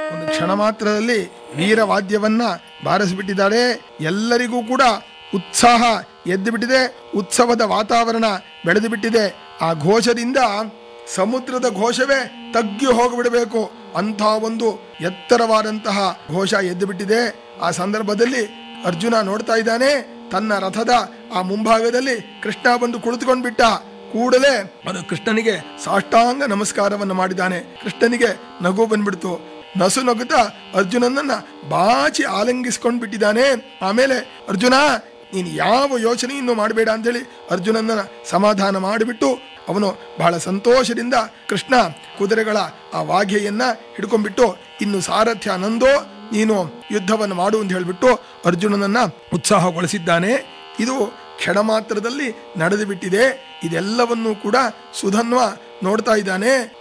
ಒಂದು ಕ್ಷಣ ಮಾತ್ರದಲ್ಲಿ ವೀರವಾದ್ಯವನ್ನ ಬಾರಿಸಿಬಿಟ್ಟಿದ್ದಾರೆ ಎಲ್ಲರಿಗೂ ಕೂಡ ಉತ್ಸಾಹ ಎದ್ದು ಬಿಟ್ಟಿದೆ ಉತ್ಸವದ ವಾತಾವರಣ ಬೆಳೆದು ಬಿಟ್ಟಿದೆ ಆ ಘೋಷದಿಂದ ಸಮುದ್ರದ ಘೋಷವೇ ತಗ್ಗಿ ಹೋಗಿಬಿಡಬೇಕು ಅಂಥ ಒಂದು ಎತ್ತರವಾದಂತಹ ಘೋಷ ಎದ್ದು ಬಿಟ್ಟಿದೆ ಆ ಸಂದರ್ಭದಲ್ಲಿ ಅರ್ಜುನ ನೋಡ್ತಾ ಇದ್ದಾನೆ ತನ್ನ ರಥದ ಆ ಮುಂಭಾಗದಲ್ಲಿ ಕೃಷ್ಣ ಬಂದು ಕುಳಿತುಕೊಂಡು ಬಿಟ್ಟ ಕೂಡಲೇ ಅದು ಕೃಷ್ಣನಿಗೆ ಸಾಷ್ಟಾಂಗ ನಮಸ್ಕಾರವನ್ನು ಮಾಡಿದ್ದಾನೆ ಕೃಷ್ಣನಿಗೆ ನಗು ಬಂದ್ಬಿಡ್ತು ನಸು ನಗುತ್ತಾ ಅರ್ಜುನನನ್ನ ಬಾಚಿ ಆಲಂಗಿಸ್ಕೊಂಡು ಬಿಟ್ಟಿದ್ದಾನೆ ಆಮೇಲೆ ಅರ್ಜುನ ನೀನು ಯಾವ ಯೋಚನೆಯನ್ನು ಮಾಡಬೇಡ ಅಂತೇಳಿ ಅರ್ಜುನನ್ನ ಸಮಾಧಾನ ಮಾಡಿಬಿಟ್ಟು ಅವನು ಬಹಳ ಸಂತೋಷದಿಂದ ಕೃಷ್ಣ ಕುದುರೆಗಳ ಆ ವಾಘೆಯನ್ನ ಹಿಡ್ಕೊಂಡ್ಬಿಟ್ಟು ಇನ್ನು ಸಾರಥ್ಯ ನಂದೋ ನೀನು ಯುದ್ಧವನ್ನು ಮಾಡು ಅಂತ ಹೇಳಿಬಿಟ್ಟು ಅರ್ಜುನನನ್ನ ಉತ್ಸಾಹಗೊಳಿಸಿದ್ದಾನೆ ಇದು ಕ್ಷಣ ಮಾತ್ರದಲ್ಲಿ ನಡೆದು ಬಿಟ್ಟಿದೆ ಇದೆಲ್ಲವನ್ನೂ ಕೂಡ ಸುಧನ್ವ ನೋಡ್ತಾ ಇದ್ದಾನೆ